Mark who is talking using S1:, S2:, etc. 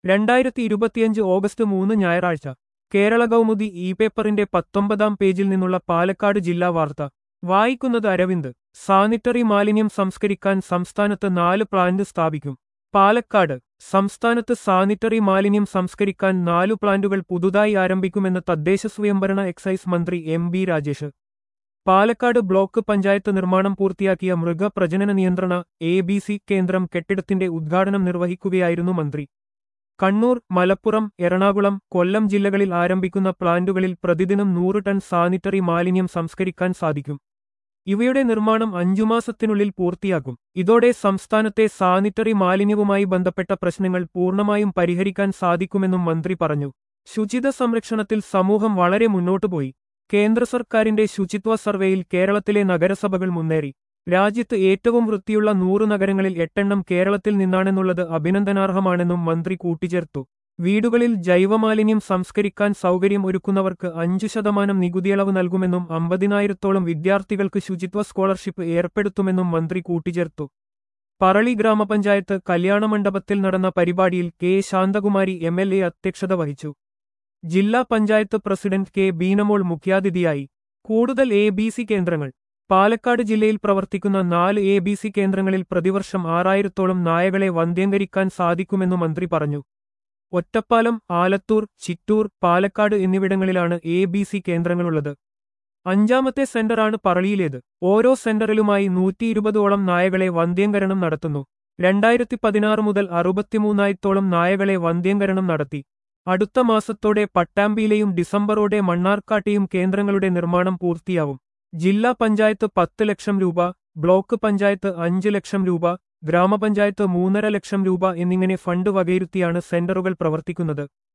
S1: രണ്ടായിരത്തി ഇരുപത്തിയഞ്ച് ഓഗസ്റ്റ് മൂന്ന് ഞായറാഴ്ച കേരള കൗമുദി ഇ പേപ്പറിന്റെ പത്തൊമ്പതാം പേജിൽ നിന്നുള്ള പാലക്കാട് ജില്ലാ വാർത്ത വായിക്കുന്നത് അരവിന്ദ് സാനിറ്ററി മാലിന്യം സംസ്കരിക്കാൻ സംസ്ഥാനത്ത് നാല് പ്ലാന്റ് സ്ഥാപിക്കും പാലക്കാട് സംസ്ഥാനത്ത് സാനിറ്ററി മാലിന്യം സംസ്കരിക്കാൻ നാലു പ്ലാന്റുകൾ പുതുതായി ആരംഭിക്കുമെന്ന് തദ്ദേശ സ്വയംഭരണ എക്സൈസ് മന്ത്രി M B Rajesh Palakkad block panchayat നിർമ്മാണം പൂർത്തിയാക്കിയ മൃഗപ്രജനന നിയന്ത്രണ എ ബി സി കേന്ദ്രം കെട്ടിടത്തിന്റെ ഉദ്ഘാടനം നിർവഹിക്കുകയായിരുന്നു മന്ത്രി കണ്ണൂർ മലപ്പുറം എറണാകുളം കൊല്ലം ജില്ലകളിൽ ആരംഭിക്കുന്ന പ്ലാന്റുകളിൽ പ്രതിദിനം നൂറ് ടൺ സാനിറ്ററി മാലിന്യം സംസ്കരിക്കാൻ സാധിക്കും ഇവയുടെ നിർമ്മാണം അഞ്ചു മാസത്തിനുള്ളിൽ പൂർത്തിയാക്കും ഇതോടെ സംസ്ഥാനത്തെ സാനിറ്ററി മാലിന്യവുമായി ബന്ധപ്പെട്ട പ്രശ്നങ്ങൾ പൂർണ്ണമായും പരിഹരിക്കാൻ സാധിക്കുമെന്നും മന്ത്രി പറഞ്ഞു ശുചിത സംരക്ഷണത്തിൽ സമൂഹം വളരെ മുന്നോട്ടുപോയി കേന്ദ്ര സർക്കാരിന്റെ ശുചിത്വ സർവേയിൽ കേരളത്തിലെ നഗരസഭകൾ മുന്നേറി രാജ്യത്ത് ഏറ്റവും വൃത്തിയുള്ള നൂറ് നഗരങ്ങളിൽ എട്ടെണ്ണം കേരളത്തിൽ നിന്നാണെന്നുള്ളത് അഭിനന്ദനാർഹമാണെന്നും മന്ത്രി കൂട്ടിച്ചേർത്തു വീടുകളിൽ ജൈവമാലിന്യം സംസ്കരിക്കാൻ സൗകര്യം ഒരുക്കുന്നവർക്ക് അഞ്ചു ശതമാനം നികുതിയളവ് നൽകുമെന്നും അമ്പതിനായിരത്തോളം വിദ്യാർത്ഥികൾക്ക് ശുചിത്വ സ്കോളർഷിപ്പ് ഏർപ്പെടുത്തുമെന്നും മന്ത്രി കൂട്ടിച്ചേർത്തു പറളി ഗ്രാമപഞ്ചായത്ത് കല്യാണമണ്ഡപത്തിൽ നടന്ന പരിപാടിയിൽ K Santhakumari M L A അധ്യക്ഷത വഹിച്ചു ജില്ലാ പഞ്ചായത്ത് പ്രസിഡന്റ് കെ ബീനമോൾ മുഖ്യാതിഥിയായി കൂടുതൽ എ ബി സി കേന്ദ്രങ്ങൾ പാലക്കാട് ജില്ലയിൽ പ്രവർത്തിക്കുന്ന നാല് എ ബി സി കേന്ദ്രങ്ങളിൽ പ്രതിവർഷം ആറായിരത്തോളം നായകളെ വന്ധ്യംകരിക്കാൻ സാധിക്കുമെന്നു മന്ത്രി പറഞ്ഞു ഒറ്റപ്പാലം ആലത്തൂർ ചിറ്റൂർ പാലക്കാട് എന്നിവിടങ്ങളിലാണ് എ ബി സി കേന്ദ്രങ്ങളുള്ളത് അഞ്ചാമത്തെ സെന്ററാണ് പറളിയിലേത് ഓരോ സെന്ററിലുമായി നൂറ്റി ഇരുപതോളം നായകളെ വന്ധ്യംകരണം നടത്തുന്നു രണ്ടായിരത്തി പതിനാറ് മുതൽ അറുപത്തിമൂന്നായിരത്തോളം നായകളെ വന്ധ്യംകരണം നടത്തി അടുത്ത മാസത്തോടെ പട്ടാമ്പിയിലെയും ഡിസംബറോടെ മണ്ണാർക്കാട്ടെയും കേന്ദ്രങ്ങളുടെ നിർമ്മാണം പൂർത്തിയാവും ജില്ലാ പഞ്ചായത്ത് പത്ത് ലക്ഷം രൂപ ബ്ലോക്ക് പഞ്ചായത്ത് അഞ്ച് ലക്ഷം രൂപ ഗ്രാമപഞ്ചായത്ത് മൂന്നര ലക്ഷം രൂപ എന്നിങ്ങനെ ഫണ്ട് വകയിരുത്തിയാണ് സെന്ററുകൾ പ്രവർത്തിക്കുന്നത്